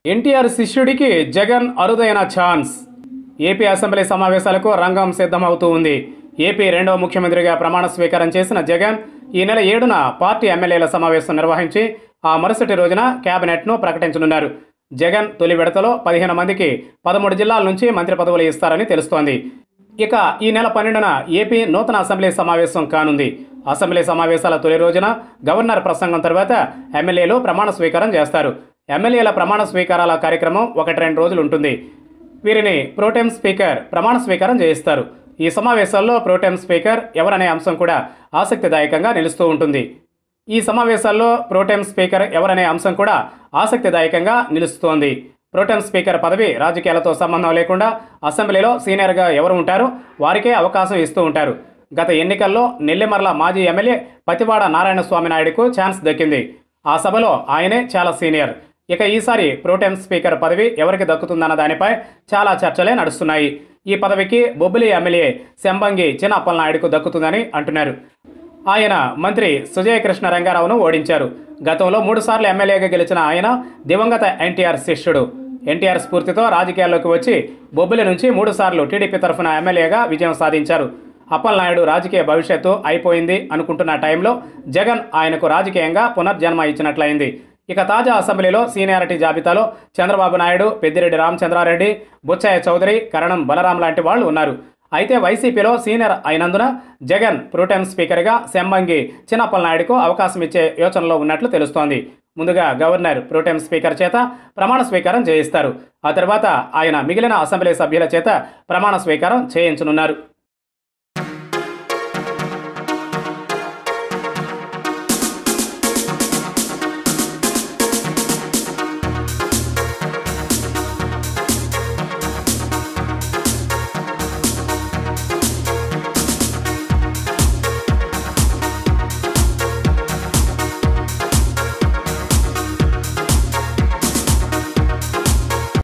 ఎన్టీఆర్ శిష్యుడికి జగన్ అరుదైన chance AP assembly సమావేశాలకు రంగం సిద్ధమవుతూ ఉంది ఏపీ రెండవ ముఖ్యమంత్రిగా ప్రమాణ స్వీకారం చేసిన జగన్ ఈ నెల ఏడున పార్టీ ఎమ్మెల్యేల సమావేశం నిర్వహించి ఆ మరుసటి రోజున కేబినెట్ను ప్రకటించనున్నారు జగన్ తొలి విడతలో పదిహేను మందికి పదమూడు జిల్లాల నుంచి మంత్రి పదవులు ఇస్తారని తెలుస్తోంది ఇక ఈ నెల పన్నెండున ఏపీ నూతన అసెంబ్లీ సమావేశం కానుంది అసెంబ్లీ సమావేశాల తొలి రోజున గవర్నర్ ప్రసంగం తర్వాత ఎమ్మెల్యేలు ప్రమాణ స్వీకారం చేస్తారు ఎమ్మెల్యేల ప్రమాణ స్వీకారాల కార్యక్రమం ఒకటి రెండు రోజులు ఉంటుంది వీరిని ప్రోటెం స్పీకర్ ప్రమాణ స్వీకారం చేయిస్తారు ఈ సమావేశాల్లో ప్రోటెం స్పీకర్ ఎవరనే అంశం కూడా ఆసక్తిదాయకంగా నిలుస్తూ ఉంటుంది ఈ సమావేశాల్లో ప్రోటెం స్పీకర్ ఎవరనే అంశం కూడా ఆసక్తిదాయకంగా నిలుస్తోంది ప్రోటెం స్పీకర్ పదవి రాజకీయాలతో సంబంధం లేకుండా అసెంబ్లీలో సీనియర్గా ఎవరు ఉంటారో వారికే అవకాశం ఇస్తూ ఉంటారు గత ఎన్నికల్లో నెల్లిమర్ల మాజీ ఎమ్మెల్యే పతివాడ నారాయణస్వామి నాయుడుకు ఛాన్స్ దక్కింది ఆ సభలో ఆయనే చాలా సీనియర్ ఇక ఈసారి ప్రోటెం స్పీకర్ పదవి ఎవరికి దక్కుతుందన్న దానిపై చాలా చర్చలే నడుస్తున్నాయి ఈ పదవికి బొబ్బిలి ఎమ్మెల్యే శంబంగి చిన అప్పలనాయుడుకు దక్కుతుందని అంటున్నారు ఆయన మంత్రి సుజయ కృష్ణ రంగారావును ఓడించారు గతంలో మూడుసార్లు ఎమ్మెల్యేగా గెలిచిన ఆయన దివంగత ఎన్టీఆర్ శిష్యుడు ఎన్టీఆర్ స్ఫూర్తితో రాజకీయాల్లోకి వచ్చి బొబ్బిలి నుంచి మూడుసార్లు టీడీపీ తరఫున ఎమ్మెల్యేగా విజయం సాధించారు అప్పలనాయుడు రాజకీయ భవిష్యత్తు అయిపోయింది అనుకుంటున్న టైంలో జగన్ ఆయనకు రాజకీయంగా పునర్జన్మ ఇచ్చినట్లయింది ఇక తాజా అసెంబ్లీలో సీనియారిటీ జాబితాలో చంద్రబాబు నాయుడు పెద్దిరెడ్డి రామచంద్రారెడ్డి బుచ్చయ్య చౌదరి కరణం బలరాం లాంటి వాళ్ళు ఉన్నారు అయితే వైసీపీలో సీనియర్ అయినందున జగన్ ప్రోటెం స్పీకర్గా శంబంగి చిన్నప్పలనాయుడుకు అవకాశం ఇచ్చే యోచనలో ఉన్నట్లు తెలుస్తోంది ముందుగా గవర్నర్ ప్రోటెం స్పీకర్ చేత ప్రమాణ స్వీకారం చేయిస్తారు ఆ తర్వాత ఆయన మిగిలిన అసెంబ్లీ సభ్యుల చేత ప్రమాణ స్వీకారం చేయించనున్నారు